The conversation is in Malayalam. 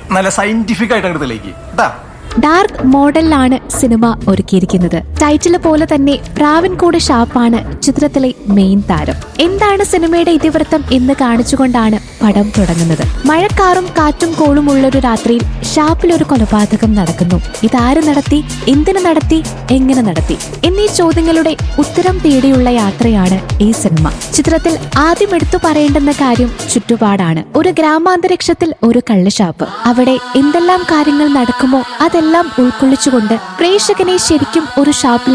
നല്ല സയന്റിഫിക് ആയിട്ട് അങ്ങോട്ട് തെളിയിക്കും കേട്ടാ ഡാർക്ക് മോഡലിലാണ് സിനിമ ഒരുക്കിയിരിക്കുന്നത് ടൈറ്റില് പോലെ തന്നെ പ്രാവൻകൂട് ഷാപ്പാണ് ചിത്രത്തിലെ മെയിൻ താരം എന്താണ് സിനിമയുടെ ഇതിവൃത്തം എന്ന് കാണിച്ചുകൊണ്ടാണ് പടം തുടങ്ങുന്നത് മഴക്കാറും കാറ്റും കോളും ഉള്ളൊരു രാത്രിയിൽ ഷാപ്പിൽ ഒരു കൊലപാതകം നടക്കുന്നു ഇതാര് നടത്തി എന്തിനു നടത്തി എങ്ങനെ നടത്തി എന്നീ ചോദ്യങ്ങളുടെ ഉത്തരം തേടിയുള്ള യാത്രയാണ് ഈ സിനിമ ചിത്രത്തിൽ ആദ്യം എടുത്തു പറയേണ്ടുന്ന കാര്യം ചുറ്റുപാടാണ് ഒരു ഗ്രാമാന്തരീക്ഷത്തിൽ ഒരു കള്ളുഷാപ്പ് അവിടെ എന്തെല്ലാം കാര്യങ്ങൾ നടക്കുമോ അതെല്ലാം ഉൾക്കൊള്ളിച്ചുകൊണ്ട് പ്രേക്ഷകനെ ശരിക്കും ഒരു ഷാപ്പിലെ